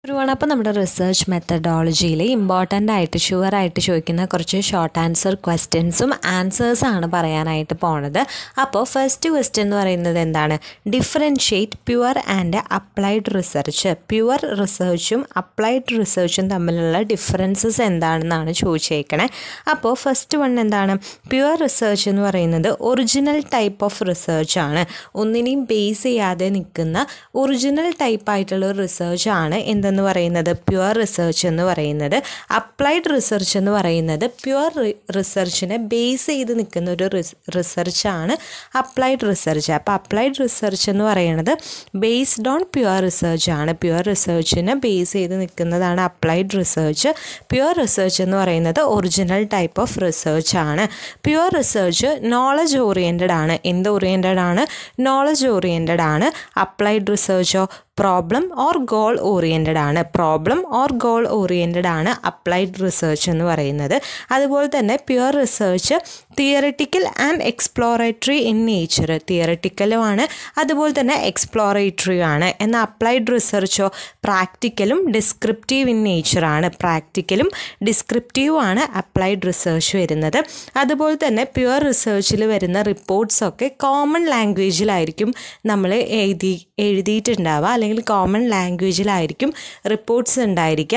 ഒരുപാട് അപ്പോൾ നമ്മുടെ റിസർച്ച് മെത്തഡോളജിയിൽ ഇമ്പോർട്ടൻ്റ് ആയിട്ട് ഷുവർ ആയിട്ട് ചോദിക്കുന്ന കുറച്ച് ഷോർട്ട് ആൻസർ ക്വസ്റ്റ്യൻസും ആൻസേഴ്സാണ് പറയാനായിട്ട് പോണത് അപ്പോൾ ഫസ്റ്റ് ക്വസ്റ്റ്യൻ എന്ന് പറയുന്നത് എന്താണ് differentiate pure and applied research pure റിസർച്ചും അപ്ലൈഡ് റിസർച്ചും തമ്മിലുള്ള ഡിഫറൻസസ് എന്താണെന്നാണ് ചോദിച്ചേക്കണേ അപ്പോൾ ഫസ്റ്റ് വൺ എന്താണ് പ്യുവർ റിസർച്ച് എന്ന് പറയുന്നത് ഒറിജിനൽ ടൈപ്പ് ഓഫ് റിസർച്ച് ആണ് ഒന്നിനെയും ബേസ് ചെയ്യാതെ നിൽക്കുന്ന ഒറിജിനൽ ടൈപ്പ് ആയിട്ടുള്ള ഒരു റിസർച്ച് ആണ് എന്തെന്ന് പറയുന്നത് പ്യുവർ റിസർച്ച് എന്ന് പറയുന്നത് അപ്ലൈഡ് റിസർച്ച് എന്ന് പറയുന്നത് പ്യുവർ റിസർച്ചിനെ ബേസ് ചെയ്ത് നിൽക്കുന്ന ഒരു റിസർച്ചാണ് അപ്ലൈഡ് റിസർച്ച് അപ്പോൾ അപ്ലൈഡ് റിസർച്ച് എന്ന് പറയുന്നത് ബേസ്ഡ് ഓൺ പ്യുവർ റിസർച്ച് ആണ് പ്യുവർ റിസർച്ചിനെ ബേസ് ചെയ്ത് നിൽക്കുന്നതാണ് അപ്ലൈഡ് റിസർച്ച് പ്യുവർ റിസർച്ച് എന്ന് പറയുന്നത് ഒറിജിനൽ ടൈപ്പ് ഓഫ് റിസർച്ച് ആണ് പ്യുവർ റിസർച്ച് നോളജ് ഓറിയൻറ്റഡ് ആണ് എന്ത് ഓറിയൻറ്റഡ് ആണ് നോളജ് ഓറിയൻറ്റഡ് ആണ് അപ്ലൈഡ് റിസർച്ചോ പ്രോബ്ലം ഓർ ഗോൾ ഓറിയൻറ്റഡ് ആണ് പ്രോബ്ലം ഓർ ഗോൾ ഓറിയൻറ്റഡ് ആണ് അപ്ലൈഡ് റിസർച്ച് എന്ന് പറയുന്നത് അതുപോലെ തന്നെ pure research theoretical and exploratory in nature തിയററ്റിക്കലും ആണ് അതുപോലെ തന്നെ എക്സ്പ്ലോറേറ്ററിയും ആണ് എന്നാൽ അപ്ലൈഡ് റിസർച്ചോ പ്രാക്ടിക്കലും ഡിസ്ക്രിപ്റ്റീവ് ഇൻ നേച്ചറാണ് പ്രാക്ടിക്കലും ഡിസ്ക്രിപ്റ്റീവും ആണ് അപ്ലൈഡ് റിസർച്ച് വരുന്നത് അതുപോലെ തന്നെ പ്യുവർ റിസർച്ചിൽ വരുന്ന റിപ്പോർട്ട്സൊക്കെ കോമൺ ലാംഗ്വേജിലായിരിക്കും നമ്മൾ എഴുതി എഴുതിയിട്ടുണ്ടാവുക അല്ലെങ്കിൽ കോമൺ ലാംഗ്വേജിലായിരിക്കും റിപ്പോർട്ട്സ് ഉണ്ടായിരിക്കുക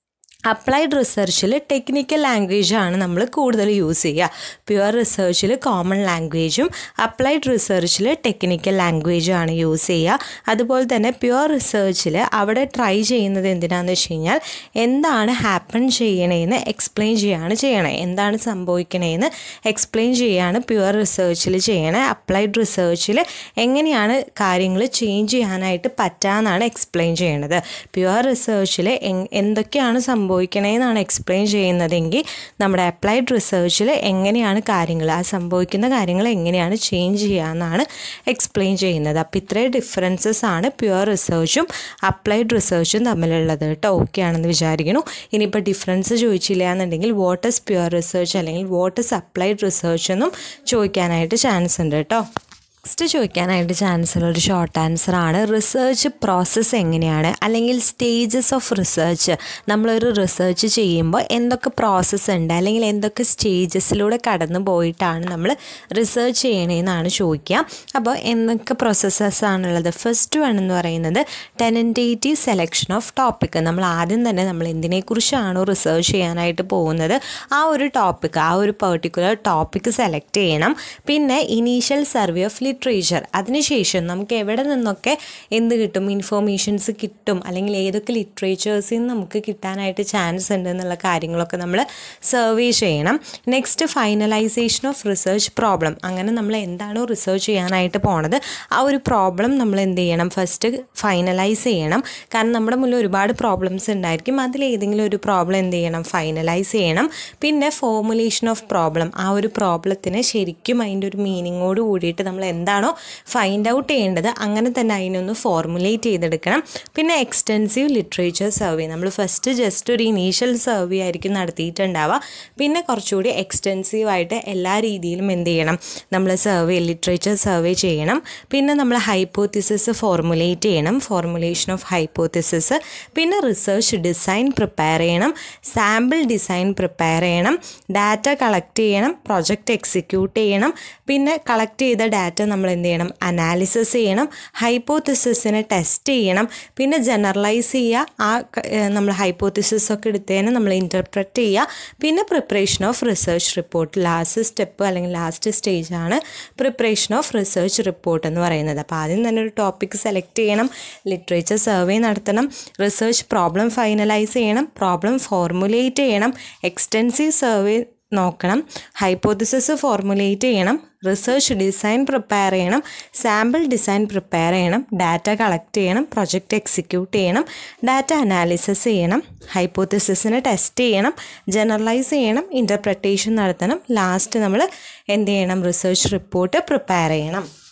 അപ്ലൈഡ് റിസർച്ചിൽ ടെക്നിക്കൽ ലാംഗ്വേജാണ് നമ്മൾ കൂടുതൽ യൂസ് ചെയ്യുക പ്യുവർ റിസർച്ചിൽ കോമൺ ലാംഗ്വേജും അപ്ലൈഡ് റിസർച്ചിൽ ടെക്നിക്കൽ ലാംഗ്വേജും ആണ് യൂസ് ചെയ്യുക അതുപോലെ തന്നെ പ്യുവർ റിസർച്ചിൽ അവിടെ ട്രൈ ചെയ്യുന്നത് എന്തിനാണെന്ന് വെച്ച് കഴിഞ്ഞാൽ എന്താണ് ഹാപ്പൺ ചെയ്യണേന്ന് എക്സ്പ്ലെയിൻ ചെയ്യുകയാണ് ചെയ്യണേ എന്താണ് സംഭവിക്കണേന്ന് എക്സ്പ്ലെയിൻ ചെയ്യുകയാണ് പ്യുവർ റിസർച്ചിൽ ചെയ്യണേ അപ്ലൈഡ് റിസർച്ചിൽ എങ്ങനെയാണ് കാര്യങ്ങൾ ചേഞ്ച് ചെയ്യാനായിട്ട് പറ്റാമെന്നാണ് എക്സ്പ്ലെയിൻ ചെയ്യണത് പ്യുവർ റിസർച്ചിൽ എന്തൊക്കെയാണ് സംഭവിക്കുന്നത് സംഭവിക്കണേന്നാണ് എക്സ്പ്ലെയിൻ ചെയ്യുന്നതെങ്കിൽ നമ്മുടെ അപ്ലൈഡ് റിസർച്ചിൽ എങ്ങനെയാണ് കാര്യങ്ങൾ ആ സംഭവിക്കുന്ന കാര്യങ്ങൾ എങ്ങനെയാണ് ചേഞ്ച് ചെയ്യാമെന്നാണ് എക്സ്പ്ലെയിൻ ചെയ്യുന്നത് അപ്പോൾ ഇത്രയും ഡിഫറൻസസ് ആണ് പ്യുവർ റിസർച്ചും അപ്ലൈഡ് റിസർച്ചും തമ്മിലുള്ളത് കേട്ടോ ഓക്കെ ആണെന്ന് വിചാരിക്കുന്നു ഇനിയിപ്പോൾ ഡിഫറൻസ് ചോദിച്ചില്ല എന്നുണ്ടെങ്കിൽ വാട്ട് ഇസ് പ്യുവർ റിസർച്ച് അല്ലെങ്കിൽ വാട്ട് ഇസ് അപ്ലൈഡ് റിസർച്ച് എന്നും ചോദിക്കാനായിട്ട് ചാൻസ് ഉണ്ട് കേട്ടോ നെക്സ്റ്റ് ചോദിക്കാനായിട്ട് ചാൻസ് ഉള്ള ഒരു ഷോർട്ട് ആൻസർ ആണ് റിസർച്ച് പ്രോസസ്സ് എങ്ങനെയാണ് അല്ലെങ്കിൽ സ്റ്റേജസ് ഓഫ് റിസർച്ച് നമ്മളൊരു റിസർച്ച് ചെയ്യുമ്പോൾ എന്തൊക്കെ പ്രോസസ്സ് ഉണ്ട് അല്ലെങ്കിൽ എന്തൊക്കെ സ്റ്റേജസിലൂടെ കടന്നു പോയിട്ടാണ് നമ്മൾ റിസർച്ച് ചെയ്യണേന്നാണ് ചോദിക്കുക അപ്പോൾ എന്തൊക്കെ പ്രോസസ്സസ് ആണുള്ളത് ഫസ്റ്റ് വൺ എന്ന് പറയുന്നത് ടെനൻറ്റേറ്റീവ് സെലക്ഷൻ ഓഫ് ടോപ്പിക് നമ്മൾ ആദ്യം തന്നെ നമ്മൾ എന്തിനെക്കുറിച്ചാണോ റിസർച്ച് ചെയ്യാനായിട്ട് പോകുന്നത് ആ ഒരു ടോപ്പിക് ആ ഒരു പെർട്ടിക്കുലർ ടോപ്പിക് സെലക്ട് ചെയ്യണം പിന്നെ ഇനീഷ്യൽ സർവേ ഓഫ് ലിറ്ററേച്ചർ അതിനുശേഷം നമുക്ക് എവിടെ നിന്നൊക്കെ എന്ത് കിട്ടും ഇൻഫോർമേഷൻസ് കിട്ടും അല്ലെങ്കിൽ ഏതൊക്കെ ലിറ്ററേച്ചേഴ്സിൽ നിന്ന് നമുക്ക് കിട്ടാനായിട്ട് ചാൻസ് ഉണ്ട് എന്നുള്ള കാര്യങ്ങളൊക്കെ നമ്മൾ സർവേ ചെയ്യണം next finalisation of research problem അങ്ങനെ നമ്മൾ എന്താണോ റിസർച്ച് ചെയ്യാനായിട്ട് പോണത് ആ ഒരു പ്രോബ്ലം നമ്മൾ എന്ത് ചെയ്യണം ഫസ്റ്റ് ഫൈനലൈസ് ചെയ്യണം കാരണം നമ്മുടെ മുന്നിൽ ഒരുപാട് പ്രോബ്ലംസ് ഉണ്ടായിരിക്കും അതിൽ ഏതെങ്കിലും ഒരു പ്രോബ്ലം എന്ത് ചെയ്യണം ഫൈനലൈസ് ചെയ്യണം പിന്നെ ഫോർമുലേഷൻ ഓഫ് പ്രോബ്ലം ആ ഒരു പ്രോബ്ലത്തിന് ശരിക്കും അതിൻ്റെ ഒരു മീനിങ്ങോട് കൂടിയിട്ട് നമ്മൾ എന്താണോ ഫൈൻഡ് ഔട്ട് ചെയ്യേണ്ടത് അങ്ങനെ തന്നെ അതിനൊന്ന് ഫോർമുലേറ്റ് ചെയ്തെടുക്കണം പിന്നെ എക്സ്റ്റെൻസീവ് ലിറ്ററേച്ചർ സർവേ നമ്മൾ ഫസ്റ്റ് ജസ്റ്റ് ഒരു ഇനീഷ്യൽ സർവേ ആയിരിക്കും നടത്തിയിട്ടുണ്ടാവുക പിന്നെ കുറച്ചുകൂടി എക്സ്റ്റെൻസീവായിട്ട് എല്ലാ രീതിയിലും എന്ത് ചെയ്യണം നമ്മൾ സർവേ ലിറ്ററേച്ചർ സർവേ ചെയ്യണം പിന്നെ നമ്മൾ ഹൈപ്പോത്തിസിസ് ഫോർമുലേറ്റ് ചെയ്യണം ഫോർമുലേഷൻ ഓഫ് ഹൈപ്പോത്തിസിസ് പിന്നെ റിസർച്ച് ഡിസൈൻ പ്രിപ്പയർ ചെയ്യണം സാമ്പിൾ ഡിസൈൻ പ്രിപ്പയർ ചെയ്യണം ഡാറ്റ കളക്ട് ചെയ്യണം പ്രൊജക്റ്റ് എക്സിക്യൂട്ട് ചെയ്യണം പിന്നെ കളക്ട് ചെയ്ത ഡാറ്റ നമ്മൾ എന്ത് ചെയ്യണം അനാലിസിസ് ചെയ്യണം ഹൈപ്പോത്തിസിസിനെ ടെസ്റ്റ് ചെയ്യണം പിന്നെ ജനറലൈസ് ചെയ്യുക ആ നമ്മൾ ഹൈപ്പോത്തിസിസ് ഒക്കെ എടുത്തതിന് നമ്മൾ ഇൻ്റർപ്രറ്റ് ചെയ്യുക പിന്നെ preparation of research report last step അല്ലെങ്കിൽ ലാസ്റ്റ് സ്റ്റേജ് ആണ് പ്രിപ്പറേഷൻ ഓഫ് റിസർച്ച് റിപ്പോർട്ട് എന്ന് പറയുന്നത് അപ്പോൾ ആദ്യം തന്നെ ഒരു ടോപ്പിക് സെലക്ട് ചെയ്യണം ലിറ്ററേച്ചർ സർവേ നടത്തണം റിസർച്ച് പ്രോബ്ലം ഫൈനലൈസ് ചെയ്യണം പ്രോബ്ലം ഫോർമുലേറ്റ് ചെയ്യണം എക്സ്റ്റെൻസീവ് സർവേ നോക്കണം ഹൈപ്പോത്തിസിസ് ഫോർമുലേറ്റ് ചെയ്യണം റിസർച്ച് ഡിസൈൻ പ്രിപ്പയർ ചെയ്യണം സാമ്പിൾ ഡിസൈൻ പ്രിപ്പയർ ചെയ്യണം ഡാറ്റ കളക്ട് ചെയ്യണം പ്രൊജക്റ്റ് എക്സിക്യൂട്ട് ചെയ്യണം ഡാറ്റ അനാലിസിസ് ചെയ്യണം ഹൈപ്പോത്തിസിസിനെ ടെസ്റ്റ് ചെയ്യണം ജനറലൈസ് ചെയ്യണം ഇൻ്റർപ്രറ്റേഷൻ നടത്തണം ലാസ്റ്റ് നമ്മൾ എന്ത് ചെയ്യണം റിസർച്ച് റിപ്പോർട്ട് പ്രിപ്പയർ ചെയ്യണം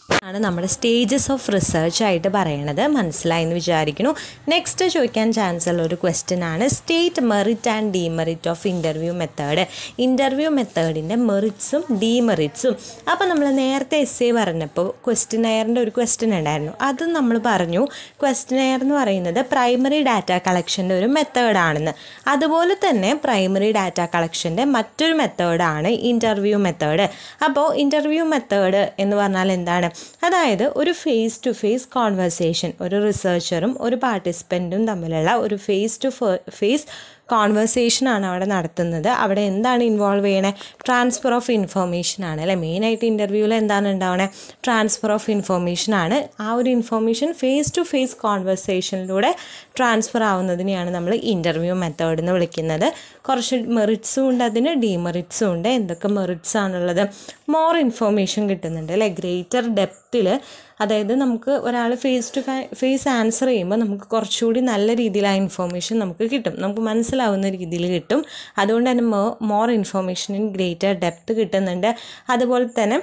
ആണ് നമ്മുടെ സ്റ്റേജസ് ഓഫ് റിസർച്ച് ആയിട്ട് പറയണത് മനസ്സിലായി എന്ന് വിചാരിക്കുന്നു നെക്സ്റ്റ് ചോദിക്കാൻ ചാൻസ് ഉള്ള ഒരു ക്വസ്റ്റ്യൻ ആണ് state merit and demerit of interview method interview മെത്തേഡിൻ്റെ മെറിറ്റ്സും ഡീമെറിറ്റ്സും അപ്പോൾ നമ്മൾ നേരത്തെ എസ് എ പറഞ്ഞപ്പോൾ ക്വസ്റ്റ്യനെയറിൻ്റെ ഒരു ക്വസ്റ്റ്യൻ ഉണ്ടായിരുന്നു അത് നമ്മൾ പറഞ്ഞു ക്വസ്റ്റ്യനെയർ എന്ന് പറയുന്നത് പ്രൈമറി ഡാറ്റ കളക്ഷൻ്റെ ഒരു മെത്തേഡാണെന്ന് അതുപോലെ തന്നെ പ്രൈമറി ഡാറ്റ കളക്ഷൻ്റെ മറ്റൊരു മെത്തേഡാണ് ഇൻ്റർവ്യൂ മെത്തേഡ് അപ്പോൾ ഇൻ്റർവ്യൂ മെത്തേഡ് എന്ന് പറഞ്ഞാൽ എന്താണ് അതായത് ഒരു ഫേസ് ടു ഫേസ് കോൺവെർസേഷൻ ഒരു റിസർച്ചറും ഒരു പാർട്ടിസിപ്പൻറ്റും തമ്മിലുള്ള ഒരു ഫേസ് ടു ഫേസ് കോൺവെർസേഷനാണ് അവിടെ നടത്തുന്നത് അവിടെ എന്താണ് ഇൻവോൾവ് ചെയ്യണേ ട്രാൻസ്ഫർ ഓഫ് ഇൻഫോർമേഷൻ ആണ് അല്ലേ മെയിനായിട്ട് ഇൻ്റർവ്യൂവിൽ എന്താണ് ഉണ്ടാവണേ ട്രാൻസ്ഫർ ഓഫ് ഇൻഫോർമേഷൻ ആണ് ആ ഒരു ഇൻഫോർമേഷൻ ഫേസ് ടു ഫേസ് കോൺവെർസേഷനിലൂടെ ട്രാൻസ്ഫർ ആവുന്നതിനെയാണ് നമ്മൾ ഇൻ്റർവ്യൂ മെത്തേഡ് എന്ന് വിളിക്കുന്നത് കുറച്ച് മെറിറ്റ്സും ഉണ്ട് അതിന് ഡീമെറിറ്റ്സും ഉണ്ട് എന്തൊക്കെ മെറിറ്റ്സ് ആണുള്ളത് മോർ ഇൻഫോർമേഷൻ കിട്ടുന്നുണ്ട് അല്ലേ ഗ്രേറ്റർ ഡെപ്തിൽ അതായത് നമുക്ക് ഒരാൾ ഫേസ് ടു ഫേസ് ആൻസർ ചെയ്യുമ്പോൾ നമുക്ക് കുറച്ചുകൂടി നല്ല രീതിയിൽ ആ ഇൻഫോർമേഷൻ നമുക്ക് കിട്ടും നമുക്ക് മനസ്സിലാവുന്ന രീതിയിൽ കിട്ടും അതുകൊണ്ട് തന്നെ more information in greater depth കിട്ടുന്നുണ്ട് അതുപോലെ തന്നെ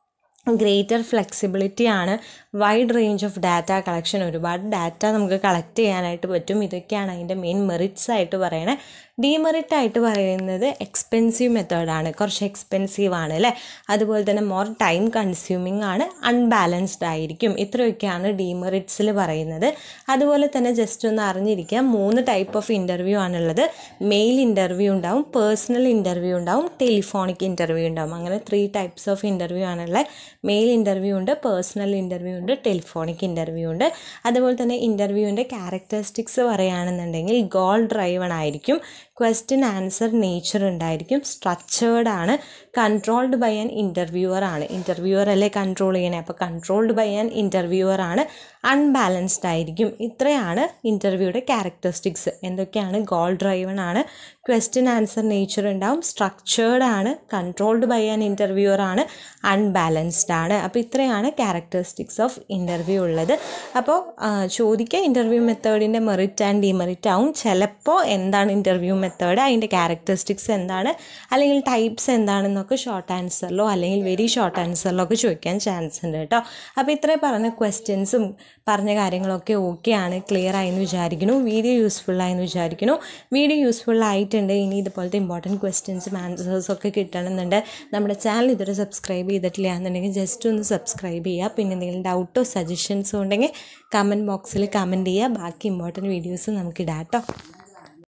ഗ്രേറ്റർ ഫ്ലെക്സിബിലിറ്റി ആണ് wide range of data collection ഒരുപാട് ഡാറ്റ നമുക്ക് കളക്ട് ചെയ്യാനായിട്ട് പറ്റും ഇതൊക്കെയാണ് അതിൻ്റെ മെയിൻ മെറിറ്റ്സ് ആയിട്ട് പറയണേ ഡീമെറിറ്റ് ആയിട്ട് പറയുന്നത് എക്സ്പെൻസീവ് മെത്തേഡാണ് കുറച്ച് എക്സ്പെൻസീവ് ആണ് അല്ലേ അതുപോലെ തന്നെ മോർ ടൈം കൺസ്യൂമിങ് ആണ് അൺബാലൻസ്ഡ് ആയിരിക്കും ഇത്രയൊക്കെയാണ് ഡീമെറിറ്റ്സിൽ പറയുന്നത് അതുപോലെ തന്നെ ജസ്റ്റ് ഒന്ന് അറിഞ്ഞിരിക്കുക മൂന്ന് ടൈപ്പ് ഓഫ് ഇൻ്റർവ്യൂ ആണുള്ളത് മെയിൽ ഇൻ്റർവ്യൂ ഉണ്ടാവും പേഴ്സണൽ ഇൻ്റർവ്യൂ ഉണ്ടാവും ടെലിഫോണിക് ഇൻ്റർവ്യൂ ഉണ്ടാവും അങ്ങനെ ത്രീ ടൈപ്സ് ഓഫ് ഇൻ്റർവ്യൂ ആണുള്ളത് മെയിൽ ഇൻ്റർവ്യൂ ഉണ്ട് പേഴ്സണൽ ഇൻ്റർവ്യൂ ഉണ്ട് ടെലിഫോണിക് ഇൻ്റർവ്യൂ ഉണ്ട് അതുപോലെ തന്നെ ഇൻ്റർവ്യൂവിൻ്റെ ക്യാരക്ടറിസ്റ്റിക്സ് പറയുകയാണെന്നുണ്ടെങ്കിൽ ഗോൾ ഡ്രൈവൺ ആയിരിക്കും ക്വസ്റ്റ്യൻ ആൻസർ നേച്ചർ ഉണ്ടായിരിക്കും സ്ട്രക്ചേർഡ് ആണ് കൺട്രോൾഡ് ബൈ ആൻ ഇൻ്റർവ്യൂവർ ആണ് ഇൻ്റർവ്യൂവർ അല്ലേ കൺട്രോൾ ചെയ്യണേ അപ്പോൾ കൺട്രോൾഡ് ബൈ ആൻ ഇൻ്റർവ്യൂവർ ആണ് അൺബാലൻസ്ഡ് ആയിരിക്കും ഇത്രയാണ് ഇൻ്റർവ്യൂയുടെ ക്യാരക്ടറിസ്റ്റിക്സ് എന്തൊക്കെയാണ് ഗോൾ ഡ്രൈവൺ ആണ് ക്വസ്റ്റ്യൻ ആൻസർ നേച്ചർ ഉണ്ടാവും സ്ട്രക്ചേർഡ് ആണ് കൺട്രോൾഡ് ബൈ ആൻ ഇൻ്റർവ്യൂവർ ആണ് അൺബാലൻസ്ഡ് ആണ് അപ്പോൾ ഇത്രയാണ് ക്യാരക്ടറിസ്റ്റിക്സ് ഓഫ് ഇൻ്റർവ്യൂ ഉള്ളത് അപ്പോൾ ചോദിക്കുക ഇൻ്റർവ്യൂ മെത്തേഡിൻ്റെ മെറിറ്റ് ആൻഡ് ഡിമെറിറ്റ് ആവും ചിലപ്പോൾ എന്താണ് ഇൻ്റർവ്യൂ മെത്തേഡ് അതിൻ്റെ ക്യാരക്ടറിസ്റ്റിക്സ് എന്താണ് അല്ലെങ്കിൽ ടൈപ്സ് എന്താണെന്നൊക്കെ ഷോർട്ട് ആൻസറിലോ അല്ലെങ്കിൽ വെരി ഷോർട്ട് ആൻസറിലോ ഒക്കെ ചോദിക്കാൻ ചാൻസ് ഉണ്ട് കേട്ടോ അപ്പോൾ ഇത്രയും പറഞ്ഞ ക്വസ്റ്റ്യൻസും പറഞ്ഞ കാര്യങ്ങളൊക്കെ ഓക്കെ ആണ് ക്ലിയർ ആയെന്ന് വിചാരിക്കുന്നു വീഡിയോ യൂസ്ഫുൾ ആയെന്ന് വിചാരിക്കുന്നു വീഡിയോ യൂസ്ഫുൾ ആയിട്ടുണ്ട് ഇനി ഇതുപോലത്തെ ഇമ്പോർട്ടൻറ്റ് ക്വസ്റ്റ്യൻസും ആൻസേഴ്സും ഒക്കെ കിട്ടണമെന്നുണ്ട് നമ്മുടെ ചാനൽ ഇതുവരെ സബ്സ്ക്രൈബ് ചെയ്തിട്ടില്ല എന്നുണ്ടെങ്കിൽ ജസ്റ്റ് ഒന്ന് സബ്സ്ക്രൈബ് ചെയ്യുക പിന്നെ എന്തെങ്കിലും ഡൗട്ടോ സജഷൻസോ ഉണ്ടെങ്കിൽ കമൻറ്റ് ബോക്സിൽ കമൻറ്റ് ചെയ്യുക ബാക്കി ഇമ്പോർട്ടൻറ്റ് വീഡിയോസ് നമുക്ക് ഇടാം കേട്ടോ